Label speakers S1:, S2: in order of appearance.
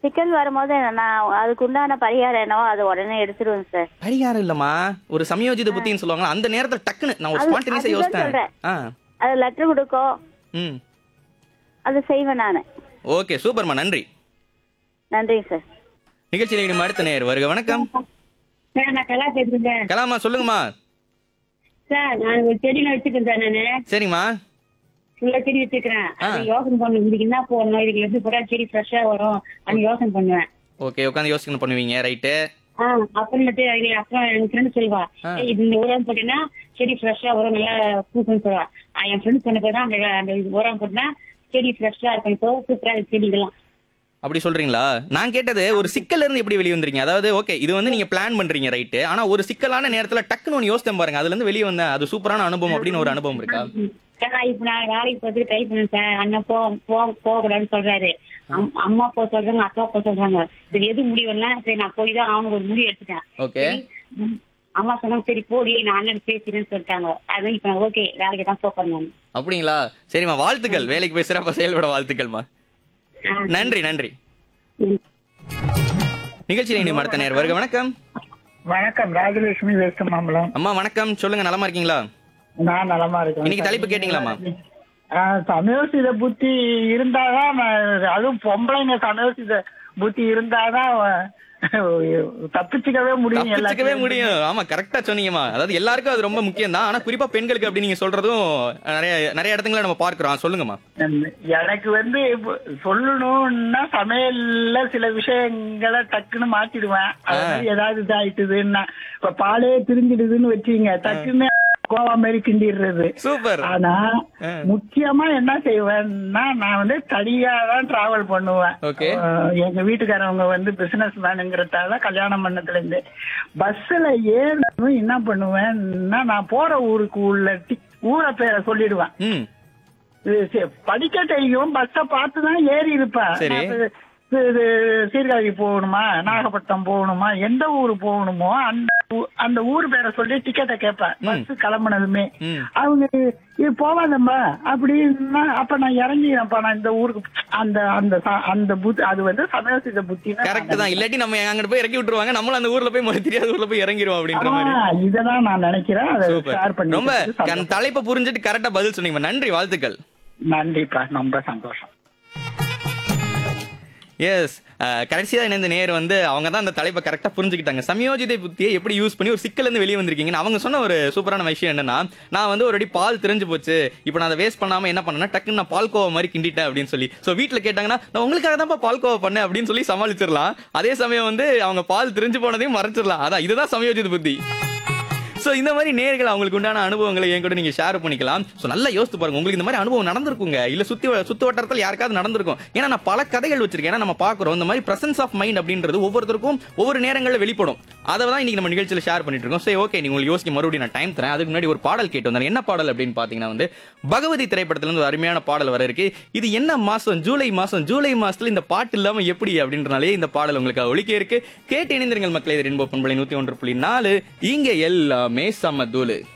S1: சிக்கல் வரும்போது நான் அதுக்கு உண்டான பரிகாரம் என்னவோ அது உடனே எடுத்துருவேன் சார்
S2: பரிகாரம் இல்லம்மா ஒரு சமயோஜித புத்தின்னு சொல்லுவாங்க அந்த நேரத்துல டக்குன்னு நான் ஒரு
S1: அது-
S2: ஸ்பான்டேனியஸா
S1: அதுதான்
S2: யோசித்தேன்
S1: சொல்றேன்.
S2: ஆ
S1: அது லெட்டர் கொடுக்கும்
S2: ம்
S1: அது செய்வேன் நான்
S2: ஓகே சூப்பர்மா நன்றி
S1: நன்றிங்க சார்
S2: நிகழ்ச்சியில் இனிமே அடுத்த நேர் வருக வணக்கம்
S3: சார் நான் கலா பேசுறேன்
S2: கலாமா சொல்லுங்கம்மா
S3: சார் நான் ஒரு செடியில வச்சிருக்கேன் சார் நானு
S2: சரிம்மா
S3: ஃபுல்லா செடி வச்சிருக்கிறேன்
S2: ஆ.
S3: அது யோசனை பண்ணுவேன் இதுக்கு என்ன போடணும் இதுக்கு எப்படி போட்டா செடி ஃப்ரெஷ்ஷா வரும் அப்படின்னு யோசனை பண்ணுவேன்
S2: ஓகே உட்காந்து யோசிக்கணும் பண்ணுவீங்க ரைட்டு
S3: ஆ அப்புறமேட்டு அதுல அப்புறம் என் ஃப்ரெண்ட் சொல்லுவா
S2: ஆ.
S3: "ஏய், இது இந்த உரம் போட்டீங்கன்னா செடி ஃப்ரெஷ்ஷா வரும் நல்லா பூக்குன்னு சொல்லுவா ஆ, என் ஃப்ரெண்ட் சொன்ன போது அந்த அந்த உரம் போட்டா செடி ஃப்ரெஷ்ஷா இருக்கும் இப்போ சூப்பரா இருக்கு செடிகள்லாம்
S2: அப்படி சொல்றீங்களா நான் கேட்டது ஒரு சிக்கல்ல இருந்து எப்படி வெளியே வந்தீங்க அதாவது ஓகே இது வந்து நீங்க பிளான் பண்றீங்க ரைட்டு ஆனா ஒரு சிக்கலான நேரத்துல டக்குன்னு ஒன்று யோசித்தேன் பாருங்க அதுல இருந்து வெளியே வந்தேன் அது சூப்பரான அனுபவம் அப்படின்னு ஒரு அனுபவம் இருக்கா
S3: சார் இப்ப நான் வேலைக்கு போறதுக்கு ட்ரை பண்ணேன் சார் அண்ணன் போ போ போக கூடாதுன்னு சொல்றாரு அம்- அம்மா போக சொல்றாங்க அக்கா போக சொல்றாங்க சரி எது முடிவுன்னா சரி நான் போய் தான் அவங்க ஒரு முடிவு எடுத்துட்டேன்
S2: ஓகே
S3: சரி, ம், அம்மா சொன்னாங்க சரி போடி நான் அண்ணன் பேசுறேன்னு சொல்லிட்டாங்க அதான் இப்ப நான் ஓகே வேலைக்கு தான் போறேன் நான்
S2: அப்படிங்களா சரிம்மா வாழ்த்துக்கள் வேலைக்கு போய் சிறப்பா செயல்பட வாழ்த்துக்கள்மா
S3: ஆ,
S2: நன்றி நன்றி
S3: ம்.
S2: நிகழ்ச்சியில் இனி அடுத்த நேர் வருக வணக்கம்
S4: வணக்கம் ராஜலட்சுமி வெஸ்ட் மாம்பலம்
S2: அம்மா வணக்கம் சொல்லுங்க நலமா இருக்கீங்களா
S4: நான் நலமா இருக்கேன்
S2: இன்னைக்கு தலைப்பு கேட்டீங்களாம்மா
S4: ஆஹ் சமயோசித புத்தி இருந்தாதான் நான் அதுவும் பொம்பளைங்க சமயோசித புத்தி இருந்தாதான் அவ- தப்பிச்சுக்கவே முடியும்
S2: தப்பிச்சுக்கவே
S4: எல்லாத்தையும்.
S2: முடியும் ஆமா கரெக்டா சொன்னீங்கம்மா அதாவது எல்லாருக்கும் அது ரொம்ப முக்கியம் தான் ஆனா குறிப்பா பெண்களுக்கு அப்படி நீங்க சொல்றதும் நிறைய நிறைய இடத்துல நம்ம பார்க்கிறோம் சொல்லுங்கம்மா
S4: எனக்கு வந்து இப்ப சொல்லணும்னா சமையல்ல சில விஷயங்களை டக்குன்னு மாத்திடுவேன் அது மாதிரி ஏதாவது இதாயிட்டுதுன்னா இப்ப பாலே திரிஞ்சிடுதுன்னு வச்சுங்க டக்குன்னு கோவா மாதிரி கிண்டிடுறது
S2: சூப்பர்
S4: ஆனா
S2: ஆ.
S4: முக்கியமா என்ன செய்வேன்னா நான் வந்து தனியா தான் டிராவல் பண்ணுவேன்
S2: Okay.
S4: அஹ் எங்க வீட்டுக்காரவங்க வந்து பிசினஸ் மேனுங்கிறதால கல்யாணம் பண்ணதுல இருந்து பஸ்ல ஏறணும் என்ன பண்ணுவேன்னா நான் போற ஊருக்கு உள்ள டி- ஊரை பேரை சொல்லிடுவேன்
S2: ம்
S4: இது சி- படிக்க தெரியும் பஸ்ஸ பார்த்து தான் ஏறி இருப்பேன்
S2: சரி.
S4: நான் இது- இது சீர்காழி போகணுமா நாகப்பட்டினம் போகணுமா எந்த ஊர் போகணுமோ அந்த ஊ- அந்த ஊர் பேரை சொல்லி டிக்கெட்டை கேட்பேன் பஸ் கிளம்புனதுமே
S2: ம்.
S4: அவங்க இது போவாதம்மா அப்படின்னா அப்ப நான் இறங்கிடுறேன்ப்பா நான் இந்த ஊருக்கு அந்த அந்த ச- அந்த புத்தி அது வந்து சமயோசித புத்தி
S2: கரெக்ட் தான் இல்லாட்டி நம்ம அங்கிட்டு போய் இறக்கி விட்டுருவாங்க நம்மளும் அந்த ஊர்ல போய் முதல்ல தெரியாத ஊர்ல போய் இறங்கிடுவோம் அப்படின்ற மாதிரி
S4: இததான் நான் நினைக்கிறேன் அதை
S2: சூப்பர்
S4: ஷேர் பண்ணி
S2: ரொம்ப அந்த தலைப்பை புரிஞ்சுட்டு கரெக்டா பதில் சொன்னீங்க நன்றி வாழ்த்துக்கள்
S4: நன்றிப்பா ரொம்ப சந்தோஷம்
S2: எஸ் கடைசியா இணைந்த நேர் வந்து அவங்க தான் அந்த தலைப்பை கரெக்டா புரிஞ்சுக்கிட்டாங்க சமயோஜித புத்தியை எப்படி யூஸ் பண்ணி ஒரு சிக்கல்ல இருந்து வெளியே வந்திருக்கீங்கன்னு அவங்க சொன்ன ஒரு சூப்பரான விஷயம் என்னன்னா நான் வந்து ஒரு அடி பால் தெரிஞ்சு போச்சு இப்போ நான் அதை வேஸ்ட் பண்ணாம என்ன பண்ணேன்னா டக்குன்னு நான் பால்கோவா மாதிரி கிண்டிட்டேன் அப்படின்னு சொல்லி ஸோ வீட்டில் கேட்டாங்கன்னா நான் உங்களுக்காக தான் பால்கோவா பண்ணேன் அப்படின்னு சொல்லி சமாளிச்சிடலாம் அதே சமயம் வந்து அவங்க பால் தெரிஞ்சு போனதையும் மறைச்சிடலாம் அதான் இதுதான் சமயோஜித புத்தி சோ இந்த மாதிரி நேர்கள் அவங்களுக்கு உண்டான அனுபவங்களை என் கூட நீங்க ஷேர் பண்ணிக்கலாம் சோ நல்லா யோசித்து பாருங்க உங்களுக்கு இந்த மாதிரி அனுபவம் நடந்திருக்குங்க இல்ல சுத்தி சுத்து வட்டாரத்தில் யாருக்காவது நடந்திருக்கும் ஏன்னா நான் பல கதைகள் வச்சிருக்கேன் ஏன்னா நம்ம பாக்குறோம் இந்த மாதிரி பிரசன்ஸ் ஆஃப் மைண்ட் அப்படின்றது ஒவ்வொருத்தருக்கும் ஒவ்வொரு நேரங்களில் வெளிப்படும் அதை தான் இன்னைக்கு நம்ம நிகழ்ச்சியில் ஷேர் பண்ணிட்டு இருக்கோம் சரி ஓகே நீங்க உங்களுக்கு யோசிக்க மறுபடியும் நான் டைம் தரேன் அதுக்கு முன்னாடி ஒரு பாடல் கேட்டு வந்தேன் என்ன பாடல் அப்படின்னு பாத்தீங்கன்னா வந்து பகவதி திரைப்படத்துல இருந்து ஒரு அருமையான பாடல் வர இருக்கு இது என்ன மாசம் ஜூலை மாசம் ஜூலை மாசத்துல இந்த பாட்டு இல்லாம எப்படி அப்படின்றனாலே இந்த பாடல் உங்களுக்கு ஒழிக்க இருக்கு கேட்டு இணைந்திருங்கள் மக்களை ரெயின்போ பண்பலை நூத்தி ஒன்று புள்ளி நாலு இங்க எல்லாமே சமதூளு